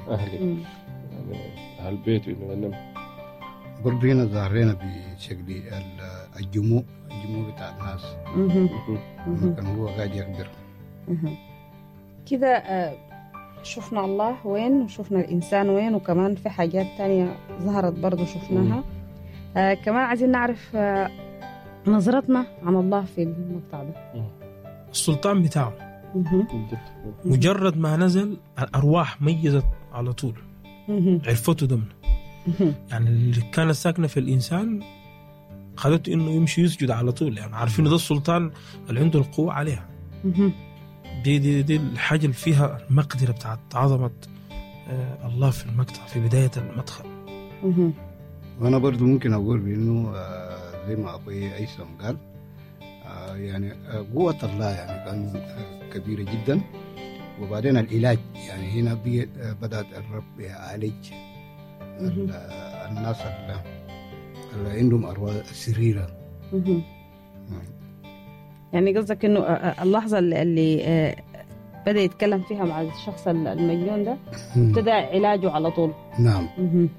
اهلي مم. يعني اهل بيته انه ينم برضه هنا ظهرنا بشكل ال- الجموع الجموع بتاع الناس مهم. مهم. كان هو قاعد يقدر مهم. كده آه، شفنا الله وين وشفنا الإنسان وين وكمان في حاجات تانية ظهرت برضو شفناها آه كمان عايزين نعرف آه نظرتنا عن الله في المقطع ده السلطان بتاعه مهم. مجرد ما نزل الارواح ميزت على طول مهم. عرفته ضمن مهم. يعني اللي كانت ساكنه في الانسان خدته انه يمشي يسجد على طول يعني عارفين ده السلطان اللي عنده القوه عليها مهم. دي دي دي الحاجه اللي فيها المقدره بتاعت عظمه آه، الله في المقطع في بدايه المدخل مهم. وانا برضو ممكن اقول بانه آه، زي ما ابوي ايسم قال آه، يعني آه، قوة الله يعني كان آه، كبيرة جدا وبعدين العلاج يعني هنا بي- آه، بدأت الرب يعالج ال- آه، الناس اللي اللي عندهم أرواح شريرة مهم. يعني قصدك انه آه، آه، اللحظه اللي- اللي آه، بدا يتكلم فيها مع الشخص المجنون ده ابتدى علاجه على طول نعم مهم.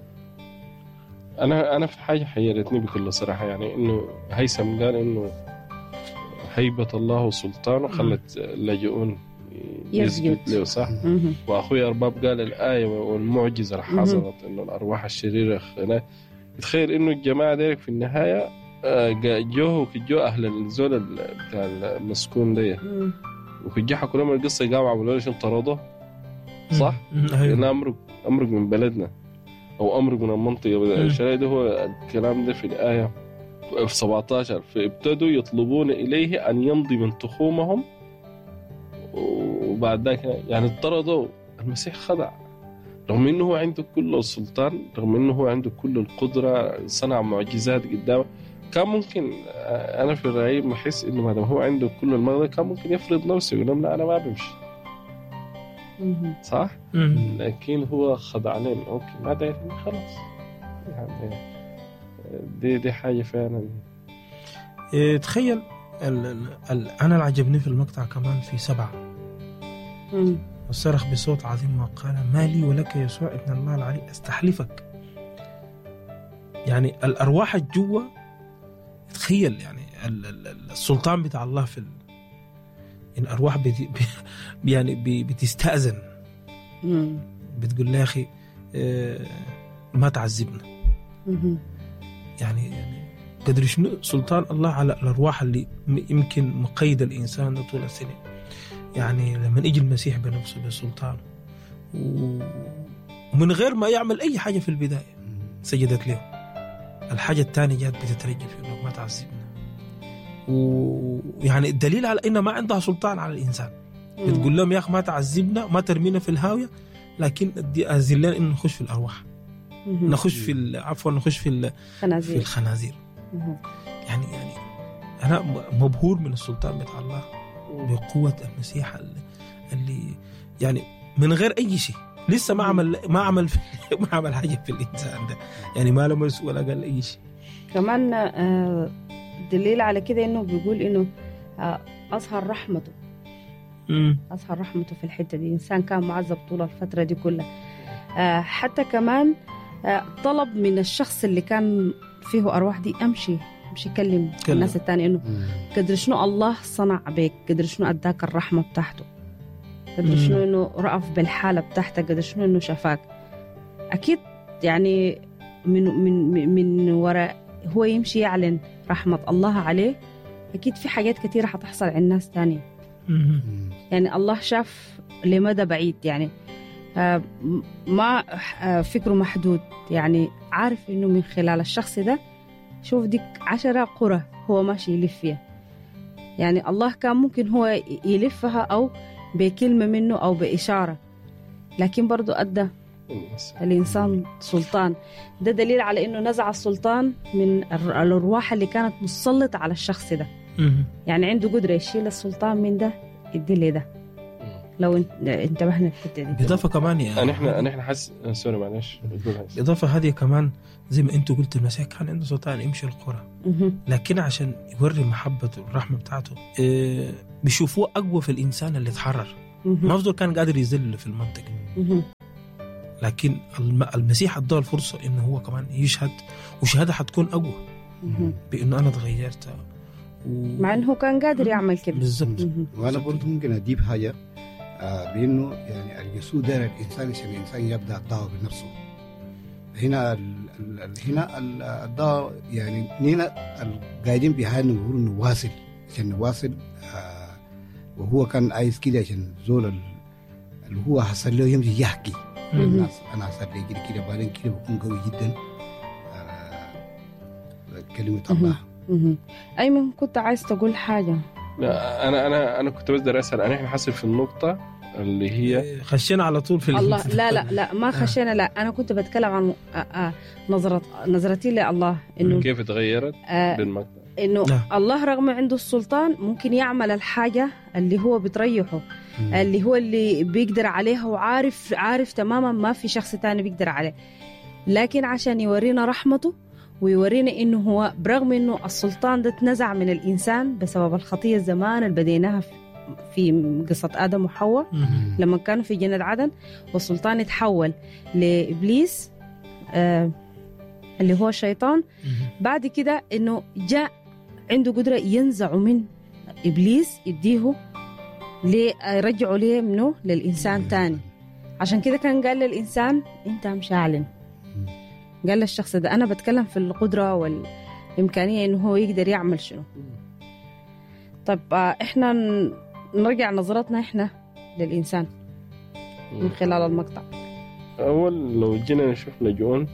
انا انا في حاجه حيرتني بكل صراحه يعني انه هيثم قال انه هيبه الله وسلطانه خلت اللاجئون يسجد يسجد. له صح مهم. واخوي ارباب قال الايه والمعجزه اللي حصلت انه الارواح الشريره هناك تخيل انه الجماعه ديك في النهايه آه، جا- جوه وكجو اهل الزول ال- بتاع المسكون ده مم. وكجو حكوا لهم القصه قاموا عملوا له شنو طردوه صح؟ مم. لأن ايوه امرق امرق من بلدنا او امرق من المنطقه مم. الشرعي ده هو الكلام ده في الايه في 17 فابتدوا يطلبون اليه ان يمضي من تخومهم وبعد ذاك يعني اضطردوا المسيح خضع رغم انه هو عنده كل السلطان رغم انه هو عنده كل القدره صنع معجزات قدامه كان ممكن آه، انا في رايي بحس انه ما دام هو عنده كل المقدره كان ممكن يفرض نفسه يقول لهم لا انا ما بمشي مهم. صح؟ مم. لكن هو خضع لنا اوكي ما دايرين خلاص يعني دي دي حاجه فعلا إيه، تخيل ال ال ال انا اللي عجبني في المقطع كمان في سبعه مم. وصرخ بصوت عظيم وقال ما لي ولك يسوع ابن الله العلي استحلفك يعني الارواح الجوا تخيل يعني ال- ال- ال- السلطان بتاع الله في ال... يعني الارواح بت... ب- يعني ب- بتستاذن مم. بتقول له يا اخي آه، ما تعذبنا مهم. يعني يعني قدر شنو سلطان الله على الارواح اللي م- يمكن مقيد الانسان ده طول السنين يعني لما يجي المسيح بنفسه بسلطانه و- ومن غير ما يعمل اي حاجه في البدايه سجدت له الحاجه الثانيه جات بتترجى في انه ما تعذبنا ويعني الدليل على انها ما عندها سلطان على الانسان مم. بتقول لهم يا اخي ما تعذبنا ما ترمينا في الهاويه لكن ادي اذن لنا انه نخش في الارواح مهم. نخش في ال- عفوا نخش في ال- في خنازير الخنازير مهم. يعني يعني انا م- مبهور من السلطان بتاع الله بقوه المسيح اللي, اللي يعني من غير اي شيء لسه ما عمل ما عمل ما عمل حاجه في الانسان ده يعني ما لمس ولا قال اي شيء كمان آه، دليل على كده انه بيقول انه آه، اظهر رحمته مم. اظهر رحمته في الحته دي الانسان كان معذب طول الفتره دي كلها آه، حتى كمان آه، طلب من الشخص اللي كان فيه ارواح دي امشي امشي كلم كلم. الناس الثانيه انه مم. قدر شنو الله صنع بك قدر شنو اداك الرحمه بتاعته قدر مم. شنو انه رأف بالحاله بتاعتك قدر شنو انه شفاك اكيد يعني من من من- من وراء هو يمشي يعلن رحمه الله عليه اكيد في حاجات كثيره حتحصل عند ناس تانية مم. مم. يعني الله شاف لمدى بعيد يعني آه، م- ما آه، فكره محدود يعني عارف انه من خلال الشخص ده شوف ديك عشرة قرى هو ماشي يلف فيها يعني الله كان ممكن هو ي- يلفها أو بكلمة منه أو بإشارة لكن برضو أدى الإنسان سلطان ده دليل على إنه نزع السلطان من الر- الأرواح اللي كانت مسلطة على الشخص ده مم. يعني عنده قدرة يشيل السلطان من ده يدي لي ده لو انت- انتبهنا الحتة دي بالاضافه كمان يا انا احنا انا احنا حاسس سوري معلش قول هاي. الاضافه هذه كمان زي ما انتم قلت المسيح كان عنده سلطان يمشي القرى مهم. لكن عشان يوري محبته والرحمه بتاعته آه، بيشوفوه اقوى في الانسان اللي اتحرر مهم. ما بزول كان قادر يذل في المنطقه مهم. لكن الم- المسيح اداه الفرصه انه هو كمان يشهد وشهاده حتكون اقوى مهم. بانه انا تغيرت و... مع انه هو كان قادر يعمل كده بالضبط مهم. وانا برضه ممكن اضيف حاجه آه بانه يعني اليسوع داير الانسان عشان الانسان يبدا الدعوه بنفسه هنا ال ال ال هنا ال- الدعوه يعني هنا القاعدين بهاي نقول نواصل عشان نواصل آه وهو كان عايز كده عشان زول ال- اللي هو حصل له يمشي يحكي مهم. الناس انا حصل لي كده كده بعدين كده بكون قوي جدا آه كلمه الله مهم. ايمن كنت عايز تقول حاجه لا انا انا انا كنت بس بدي اسال انا احنا حاسب في النقطه اللي هي خشينا على طول في ال- الله في- لا لا لا ما خشينا لا انا كنت بتكلم عن آه آه نظرة نظرتي لله انه كيف تغيرت آه بالمقطع انه نعم. الله رغم عنده السلطان ممكن يعمل الحاجه اللي هو بتريحه اللي هو اللي بيقدر عليها وعارف عارف تماما ما في شخص تاني بيقدر عليه لكن عشان يورينا رحمته ويورينا انه هو برغم انه السلطان ده اتنزع من الانسان بسبب الخطيه زمان اللي بديناها في- في قصه ادم وحواء مهم. لما كانوا في جنة عدن والسلطان اتحول لابليس آه اللي هو الشيطان مهم. بعد كده انه جاء عنده قدره ينزع من ابليس يديه ليه يرجعه ليه منه للانسان تاني عشان كده كان قال للانسان انت مش اعلن قال للشخص ده انا بتكلم في القدره والامكانيه انه هو يقدر يعمل شنو طب آه، احنا ن- نرجع نظرتنا احنا للانسان من خلال المقطع اول لو جينا نشوف لجون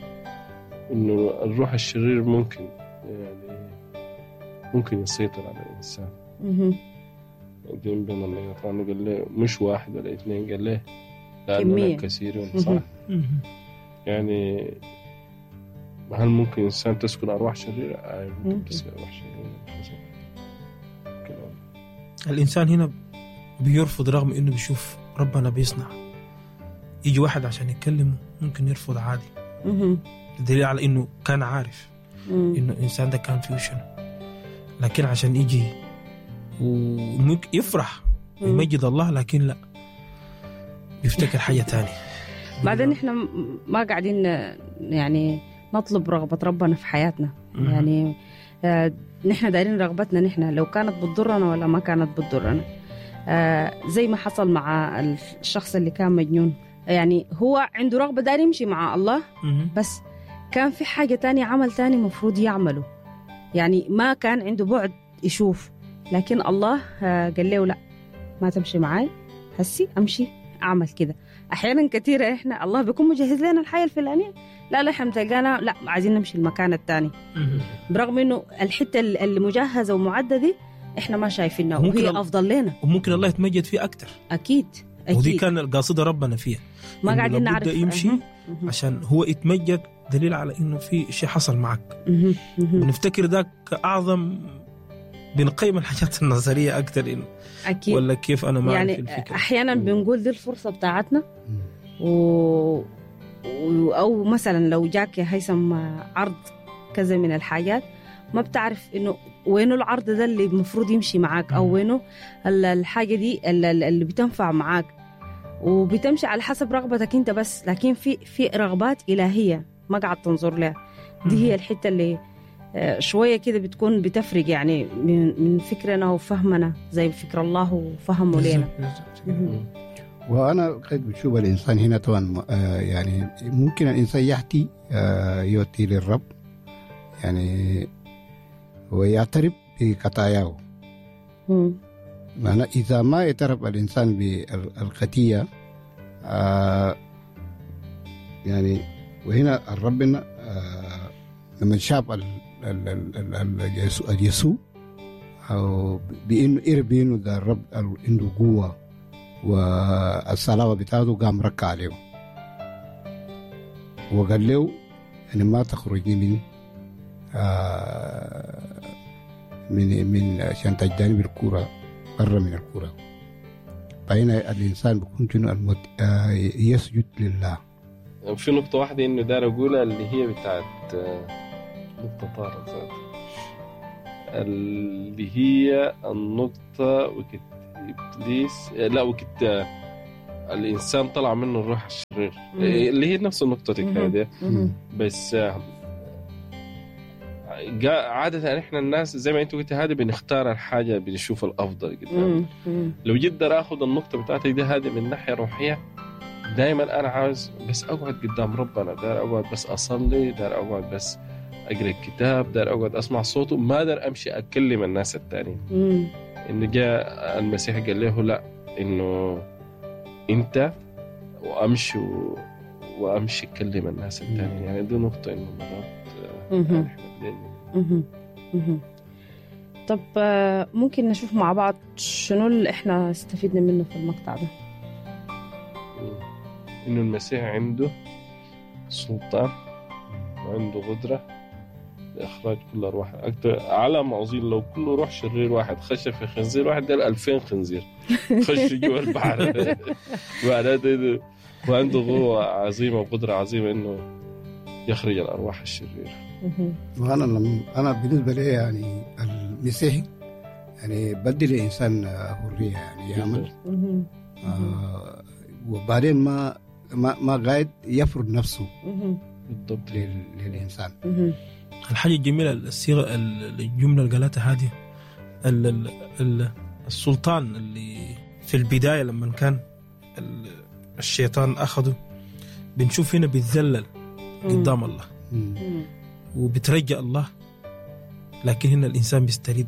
انه الروح الشرير ممكن يعني ممكن يسيطر على الانسان مهم. دين بين النيطان قال له مش واحد ولا اثنين قال له كمية. لأننا كثيرون صح مهم. مهم. يعني هل ممكن انسان تسكن ارواح شريره؟ آه ممكن ممكن. تسكن ارواح شريره حسب كلام الانسان هنا بيرفض رغم انه بيشوف ربنا بيصنع يجي واحد عشان يكلمه ممكن يرفض عادي مهم. دليل على انه كان عارف مم. انه الانسان ده كان فيه شنو لكن عشان يجي وممكن يفرح مم. ويمجد الله لكن لا بيفتكر حاجه تانية بعدين احنا م- ما قاعدين ن- يعني نطلب رغبة ربنا في حياتنا مهم. يعني آه، نحن دايرين رغبتنا نحن لو كانت بتضرنا ولا ما كانت بتضرنا آه، زي ما حصل مع الشخص اللي كان مجنون يعني هو عنده رغبة داير يمشي مع الله مهم. بس كان في حاجة تانية عمل تاني مفروض يعمله يعني ما كان عنده بعد يشوف لكن الله آه، قال له لا ما تمشي معاي هسي امشي اعمل كده احيانا كثيره احنا الله بيكون مجهز لنا الحياه الفلانيه لا لا احنا تلقانا لا عايزين نمشي المكان الثاني مهم. برغم انه الحته اللي مجهزه ومعده دي احنا ما شايفينها ممكن وهي ال- افضل لنا وممكن الله يتمجد فيه اكثر اكيد ودي اكيد كان القاصده ربنا فيها ما إنه قاعدين لابد نعرف يمشي مهم. مهم. عشان هو يتمجد دليل على انه في شيء حصل معك مهم. مهم. بنفتكر ذاك اعظم بنقيم الحاجات النظريه اكثر إنه اكيد ولا كيف انا ما أعرف يعني الفكره احيانا بنقول دي الفرصه بتاعتنا مم. و... و... او مثلا لو جاك يا هيثم عرض كذا من الحاجات ما بتعرف انه وينه العرض ده اللي المفروض يمشي معاك او مم. وينه ال- الحاجه دي ال- ال- اللي بتنفع معاك وبتمشي على حسب رغبتك انت بس لكن في في رغبات الهيه ما قاعد تنظر لها دي هي الحته اللي آه، شويه كده بتكون بتفرق يعني من من فكرنا وفهمنا زي فكر الله وفهمه لنا بالظبط. مهم. وانا قد بشوف الانسان هنا طبعا آه، يعني ممكن الانسان يحكي آه، يؤتي للرب يعني ويعترف بخطاياه مم. معنى اذا ما اعترف الانسان بالخطيه آه، يعني وهنا ربنا آه، لما شاف ال- ال- ال- ال- ال- اليسوع- اليسوع او بانه قرب انه ده الرب عنده قوه والصلاه بتاعته قام ركع عليه وقال له يعني ما تخرجني من آه من من عشان تجدني بالكوره برا من الكوره فهنا الانسان بيكون شنو المت... آه يسجد لله في نقطة واحدة إنه دار أقولها اللي هي بتاعت آه، نقطة طارت ذات اللي هي النقطة وقت إبليس آه، لا وقت آه، الانسان طلع منه الروح الشرير مم. اللي هي نفس نقطتك مم. هذه مهم. بس آه، جا- عادة احنا الناس زي ما انت قلت هذه بنختار الحاجة بنشوف الافضل قدام مم. مم. لو جيت دار اخذ النقطة بتاعتك دي هذه من ناحية روحية دائما انا عاوز بس اقعد قدام ربنا دار اقعد بس اصلي دار اقعد بس اقرا الكتاب دار اقعد اسمع صوته ما دار امشي اكلم الناس التانيين مم. انه جاء المسيح قال له لا انه انت وامشي و... وامشي اكلم الناس التانيين يعني دي نقطة انه مرات آه، مهم. يعني احنا بن- مهم. مهم. طب آه، ممكن نشوف مع بعض شنو اللي احنا استفدنا منه في المقطع ده انه المسيح عنده سلطان وعنده قدرة لإخراج كل أرواح أكتر على عظيم لو كل روح شرير واحد خش في خنزير واحد قال 2000 خنزير خش جوا البحر معناته إنه وعنده قوة عظيمة وقدرة عظيمة إنه يخرج الأرواح الشريرة مهم. وانا لما انا بالنسبه لي يعني المسيحي يعني بدي للانسان حريه يعني يعمل مهم. آه وبعدين ما ما ما قاعد يفرض نفسه مهم. بالضبط لل- للانسان مهم. الحاجة الجميلة الصيغة ال- الجملة اللي قالتها هذه ال- ال- ال- السلطان اللي في البداية لما كان ال- الشيطان أخذه بنشوف هنا بيتذلل قدام الله مم. مم. وبترجى الله لكن هنا الإنسان بيسترد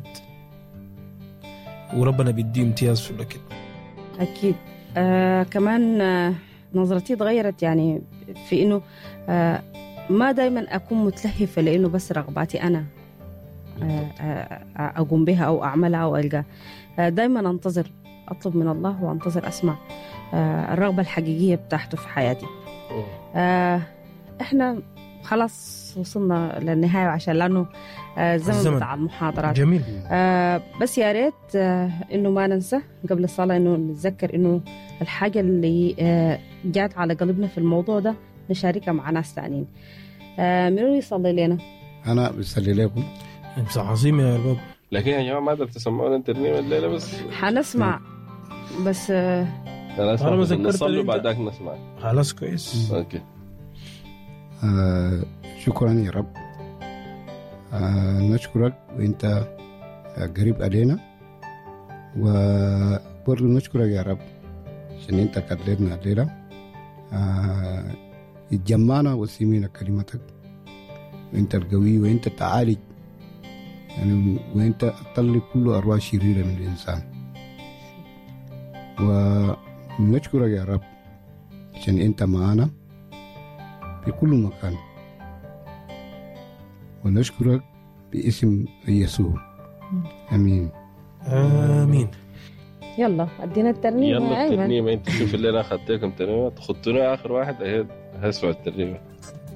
وربنا بيديه امتياز في الوقت أكيد آه كمان آه نظرتي تغيرت يعني في إنه آه ما دايما أكون متلهفة لأنه بس رغباتي أنا آه آه أقوم بها أو أعملها أو ألقاها آه دايما أنتظر أطلب من الله وأنتظر أسمع آه الرغبة الحقيقية بتاعته في حياتي آه احنا خلاص وصلنا للنهاية عشان لأنه آه الزمن الزمن. بتاع المحاضرات جميل آه بس يا ريت آه انه ما ننسى قبل الصلاه انه نتذكر انه الحاجه اللي آه جات على قلبنا في الموضوع ده نشاركها مع ناس ثانيين آه منو يصلي لنا؟ انا بصلي لكم بس عظيم يا الباب لكن يا جماعة ما قدرت تسمعونا الترنيمة الليلة بس حنسمع بس آه أنا أسمع أنا ما بس ذكرت نصلي لي أنت. وبعدك نسمع خلاص كويس أوكي آه شكرا يا رب آه نشكرك وانت آه قريب علينا وبرضه نشكرك يا رب عشان انت كلمنا الليله آه اتجمعنا وسمينا كلمتك وانت القوي وانت تعالج يعني وانت تطلق كل ارواح شريره من الانسان ونشكرك يا رب عشان انت معانا في كل مكان ونشكرك باسم يسوع امين آمين يلا ادينا الترنيمه يا يلا ايمن الترنيمة أنت شوف اللي أنا أخذتكم ترنيمة تخطوني آخر واحد أهي هسمع الترنيمة